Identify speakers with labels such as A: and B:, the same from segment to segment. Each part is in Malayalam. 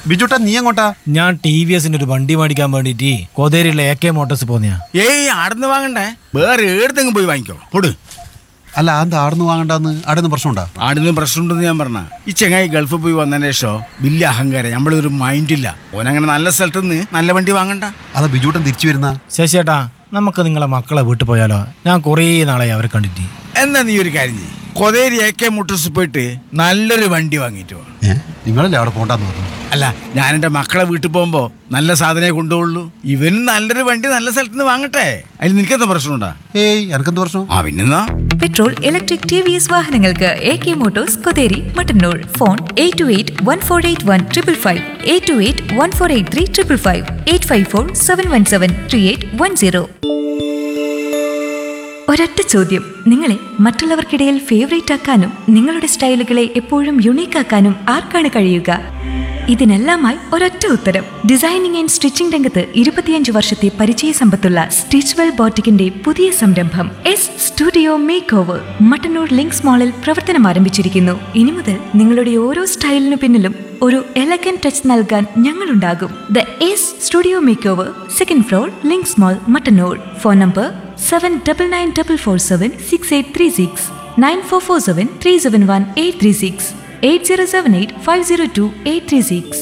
A: ബിജുട്ടാ നീ എങ്ങോട്ടാ
B: ഞാൻ ടി വി എസിന്റെ ഒരു വണ്ടി മേടിക്കാൻ വേണ്ടിട്ട് കോതേരിയിലെ എ കെ മോട്ടോഴ്സ് പോന്നെയാ
C: ഏയ് ആടുന്ന് വാങ്ങണ്ടേ വേറെ ഏടത്തെങ്കിലും പോയി വാങ്ങിക്കോ പൊട്
A: അല്ല അത് ആടുന്ന് വാങ്ങണ്ടെന്ന് ആടുന്ന് പ്രശ്നമുണ്ടാ
C: ആടുന്ന് പ്രശ്നമുണ്ടെന്ന് ഞാൻ പറഞ്ഞ ഈ ചെങ്ങായി ഗൾഫിൽ പോയി വന്നതിന് ശേഷം വലിയ അഹങ്കാരം നമ്മളൊരു മൈൻഡില്ല ഓനങ്ങനെ നല്ല സ്ഥലത്ത് നിന്ന് നല്ല വണ്ടി വാങ്ങണ്ട
A: അതാ ബിജുട്ടൻ തിരിച്ചു വരുന്ന
B: ശശിയേട്ടാ നമുക്ക് നിങ്ങളെ മക്കളെ വീട്ടിൽ പോയാലോ ഞാൻ കുറേ നാളായി അവരെ കണ്ടിട്ട്
C: എന്നാ നീ ഒരു കാര്യം ചെയ്യ് കൊതേരി എ കെ മോട്ടോഴ്സ് പോയിട്ട് നല്ലൊരു വണ്ടി വാങ്ങിയിട്ട് വാ
A: ഏ നിങ്ങളല്ലേ അവിടെ പോണ്ടെന്ന് പറഞ്ഞു
C: അല്ല ഞാൻ എൻ്റെ മക്കളെ വീട്ടിൽ പോകുമ്പോൾ നല്ല സാധനമേ കൊണ്ടുപോകുള്ളൂ ഇവനും നല്ലൊരു വണ്ടി നല്ല സ്ഥലത്ത് നിന്ന് വാങ്ങട്ടെ അതിൽ നിനക്കെന്താ പ്രശ്നമുണ്ടാ
A: ഏയ് എനക്കെന്ത് പ്രശ്നം
C: ആ പിന്നെന്നാ
D: petrol electric T V S വാഹനങ്ങൾക്ക് A K Motors Kotheri Mattannur phone eight two eight one four eight one triple five eight two eight one four eight three triple five eight five four seven one seven three eight one zero ഒരൊറ്റ ചോദ്യം നിങ്ങളെ മറ്റുള്ളവർക്കിടയിൽ ഫേവറേറ്റ് ആക്കാനും നിങ്ങളുടെ സ്റ്റൈലുകളെ എപ്പോഴും യുണീക്ക് ആക്കാനും ആർക്കാണ് കഴിയുക ഇതിനെല്ലാമായി ഒരൊറ്റ ഉത്തരം ഡിസൈനിങ് ആൻഡ് സ്റ്റിച്ചിംഗ് രംഗത്ത് ഇരുപത്തിയഞ്ച് വർഷത്തെ പരിചയ സമ്പത്തുള്ള സ്റ്റിച്ച്വെൽ ബോട്ടിക്കിന്റെ പുതിയ സംരംഭം S Studio Makeover Mattannur Links മാളിൽ പ്രവർത്തനം ആരംഭിച്ചിരിക്കുന്നു ഇനി മുതൽ നിങ്ങളുടെ ഓരോ സ്റ്റൈലിനു പിന്നിലും ഒരു എലഗൻ ടച്ച് നൽകാൻ ഞങ്ങളുണ്ടാകും the S Studio Makeover second floor Links Mall Mattannur phone number seven double nine double four seven six eight three six nine four four seven three seven one eight three six eight zero seven eight five zero two eight three six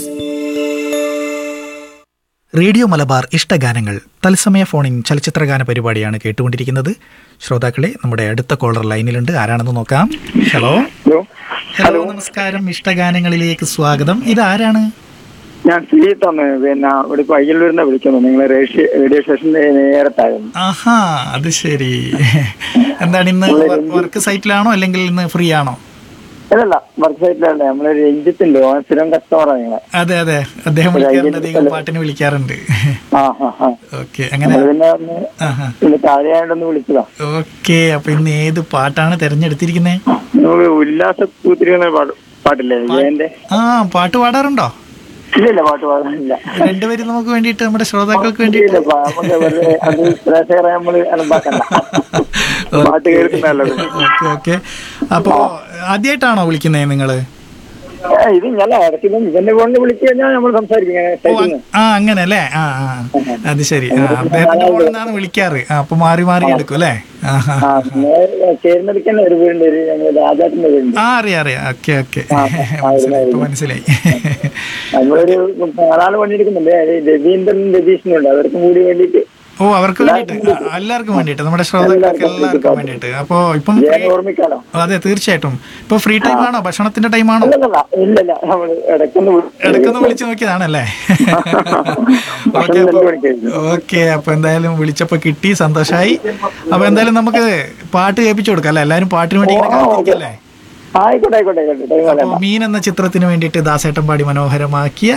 E: radio Malabar ഇഷ്ടഗാനങ്ങൾ തത്സമയ ഫോണിൻ ചലച്ചിത്രഗാന പരിപാടിയാണ് കേട്ടുകൊണ്ടിരിക്കുന്നത് ശ്രോതാക്കളെ നമ്മുടെ അടുത്ത കോളർ ലൈനിലുണ്ട് ആരാണെന്ന് നോക്കാം ഹലോ
F: ഹലോ
E: ഹലോ നമസ്കാരം ഇഷ്ടഗാനങ്ങളിലേക്ക് സ്വാഗതം ഇത് ആരാണ്
F: ഞാൻ ശ്രീത്താണ് പിന്നെ ഇവിടെ ഇപ്പൊ അയ്യല്ലൂരിനെ വിളിക്കുന്നു നിങ്ങൾ റേഡിയോ റേഡിയോ സ്റ്റേഷന്റെ നേരത്തായിരുന്നു
E: ആഹാ അത് ശരി എന്താണ് ഇന്ന് വർക്ക് സൈറ്റിലാണോ അല്ലെങ്കിൽ ഇന്ന് ഫ്രീ ആണോ
F: അല്ലല്ല വർക്ക് സൈറ്റിലല്ല നമ്മളെ രഞ്ജിത്തുണ്ട് ഓൻ സ്ഥിരം കസ്റ്റമറാണ് നിങ്ങളെ
E: അതെ അതെ അദ്ദേഹം വിളിക്കാറുണ്ട് അദ്ദേഹം പാട്ടിന് വിളിക്കാറുണ്ട്
F: ആ ആ ആ
E: ഓക്കെ അങ്ങനെ
F: നമ്മള് പിന്നെ ഒന്ന്
E: ആഹാ
F: പിന്നെ താഴെയായിട്ടൊന്ന് വിളിച്ചതാ
E: ഓക്കെ അപ്പൊ ഇന്ന് ഏത് പാട്ടാണ് തെരഞ്ഞെടുത്തിരിക്കുന്നത്
F: നമുക്ക് ഉല്ലാസ പൂത്തിരിക്കുന്ന പാട്ട് പാട്ടില്ലേ ജയന്റെ
E: ആ പാട്ട് പാടാറുണ്ടോ
F: ഇല്ല ഇല്ല പാട്ട് പാടാനില്ല
E: രണ്ടുപേരും നമുക്ക് വേണ്ടിയിട്ട് നമ്മുടെ ശ്രോതാക്കൾക്ക്
F: ഇല്ല
E: വേണ്ടിയിട്ട്
F: പ- നമുക്ക് വെറുതെ അത് പ്രേക്ഷകരെ നമ്മള് അലമ്പാക്കണ്ട പാട്ട് കേൾക്കുന്നതല്ലത്
E: ഓക്കെ ഓക്കെ അപ്പോ ആദ്യമായിട്ടാണോ വിളിക്കുന്നത് നിങ്ങള്
F: ഇത് ഞാൻ ഇടയ്ക്ക് ഇവന്റെ ഫോണിൽ വിളിച്ചു കഴിഞ്ഞാൽ നമ്മൾ സംസാരിക്കും ഇങ്ങനെ
E: ഓ,
F: സ്റ്റേജിൽ നിന്ന്.
E: ആ അങ്ങനെ അല്ലേ ആ ആ അത് ശരി ആ അദ്ദേഹത്തിന്റെ ഫോണിൽ നിന്നാണ് വിളിക്കാറ് ആ, അപ്പൊ മാറി മാറി എടുക്കും അല്ലേ ആ ആ.
F: ആ നേരെ ചേർന്നെടുക്കുന്ന ഒരു വീടുണ്ട് ഒരു ഞങ്ങൾ രാജാത്തിന്റെ വീടുണ്ട്
E: ആ അറിയാം അറിയാം ഓക്കെ ഓക്കെ
F: ആ, ആ,
E: മനസ്സിലായി ഇപ്പൊ മനസ്സിലായി
F: നമ്മളൊരു നാലാള് പണിയെടുക്കുന്നുണ്ട് അത് രവീന്ദ്രൻ രതീഷിനും ഉണ്ട് അവർക്കും കൂടി വേണ്ടിയിട്ട്
E: ഓ അവർക്ക് വേണ്ടിയിട്ട് ആ, എല്ലാവർക്കും വേണ്ടിയിട്ട് നമ്മുടെ ശ്രോതാക്കൾക്ക് എല്ലാവർക്കും വേണ്ടിയിട്ട് അപ്പോ ഇപ്പം
F: ഞാൻ
E: free-
F: ഓർമ്മിക്കാലോ
E: അതെ തീർച്ചയായിട്ടും ഇപ്പൊ ഫ്രീ ടൈം ആണോ ഭക്ഷണത്തിന്റെ ടൈം ആണോ
F: അല്ലല്ല ഇല്ലല്ല നമ്മൾ ഇടയ്ക്കൊന്ന് വിളി-
E: ഇടയ്ക്കൊന്ന് വിളിച്ചു നോക്കിയതാണല്ലേ ഓക്കെ
F: ഭക്ഷണം
E: അപ്പൊ
F: രണ്ട് മണിക്കായിരുന്നു
E: ഓക്കെ അപ്പൊ എന്തായാലും വിളിച്ചപ്പോ കിട്ടി സന്തോഷായി അപ്പൊ എന്തായാലും നമുക്ക് പാട്ട് കേൾപ്പിച്ചു കൊടുക്കാം അല്ലെ എല്ലാരും പാട്ടിന് വേണ്ടി ഇങ്ങനെ കാത്തിരിക്കല്ലേ
F: ആയിക്കോട്ടെ ആയിക്കോട്ടെ ആയിക്കോട്ടെ ടൈം
E: അപ്പൊ
F: കളയണ്ട
E: മീൻ എന്ന ചിത്രത്തിന് വേണ്ടിയിട്ട് ദാസേട്ടൻ പാടി മനോഹരമാക്കിയ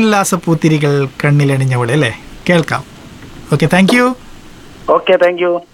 E: ഉല്ലാസപ്പൂത്തിരികൾ കണ്ണിലണിഞ്ഞവളെ അല്ലേ കേൾക്കാം okay thank you
F: okay thank U